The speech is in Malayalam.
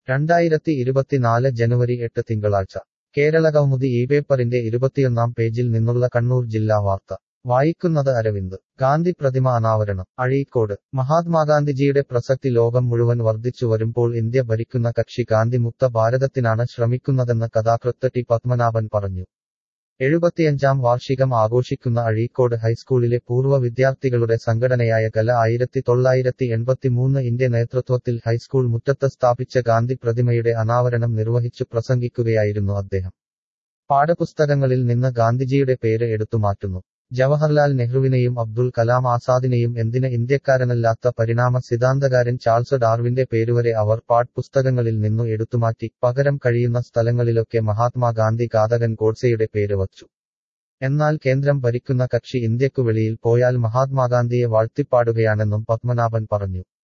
രണ്ടായിരത്തി ഇരുപത്തിനാല് ജനുവരി എട്ട് തിങ്കളാഴ്ച കേരളകൗമുദി ഈ പേപ്പറിന്റെ ഇരുപത്തിയൊന്നാം പേജിൽ നിന്നുള്ള കണ്ണൂർ ജില്ലാ വാർത്ത വായിക്കുന്നത് അരവിന്ദ് ഗാന്ധി പ്രതിമ അനാവരണം അഴീക്കോട് മഹാത്മാഗാന്ധിജിയുടെ പ്രസക്തി ലോകം മുഴുവൻ വർദ്ധിച്ചു വരുമ്പോൾ ഇന്ത്യ ഭരിക്കുന്ന കക്ഷി ഗാന്ധിമുക്ത ഭാരതത്തിനാണ് ശ്രമിക്കുന്നതെന്ന് കഥാകൃത്ത് ടി പത്മനാഭൻ പറഞ്ഞു എഴുപത്തിയഞ്ചാം വാർഷികം ആഘോഷിക്കുന്ന അഴീക്കോട് ഹൈസ്കൂളിലെ പൂർവ്വ വിദ്യാർത്ഥികളുടെ സംഘടനയായ ഗല ആയിരത്തി തൊള്ളായിരത്തി എൺപത്തിമൂന്ന് ഇന്ത്യ നേതൃത്വത്തിൽ ഹൈസ്കൂൾ മുറ്റത്ത് സ്ഥാപിച്ച ഗാന്ധി പ്രതിമയുടെ അനാവരണം നിർവഹിച്ചു പ്രസംഗിക്കുകയായിരുന്നു അദ്ദേഹം പാഠപുസ്തകങ്ങളിൽ നിന്ന് ഗാന്ധിജിയുടെ പേര് എടുത്തുമാറ്റുന്നു ജവഹർലാൽ നെഹ്റുവിനെയും അബ്ദുൽ കലാം ആസാദിനെയും എന്തിന് ഇന്ത്യക്കാരനല്ലാത്ത പരിണാമ സിദ്ധാന്തകാരൻ ചാൾസ് ഡാർവിന്റെ പേരുവരെ അവർ പാഠ്പുസ്തകങ്ങളിൽ നിന്നു എടുത്തുമാറ്റി പകരം കഴിയുന്ന സ്ഥലങ്ങളിലൊക്കെ മഹാത്മാഗാന്ധി ഘാതകൻ ഗോഡ്സെയുടെ പേര് വച്ചു എന്നാൽ കേന്ദ്രം ഭരിക്കുന്ന കക്ഷി ഇന്ത്യക്കു വെളിയിൽ പോയാൽ മഹാത്മാഗാന്ധിയെ വാഴ്ത്തിപ്പാടുകയാണെന്നും പത്മനാഭൻ പറഞ്ഞു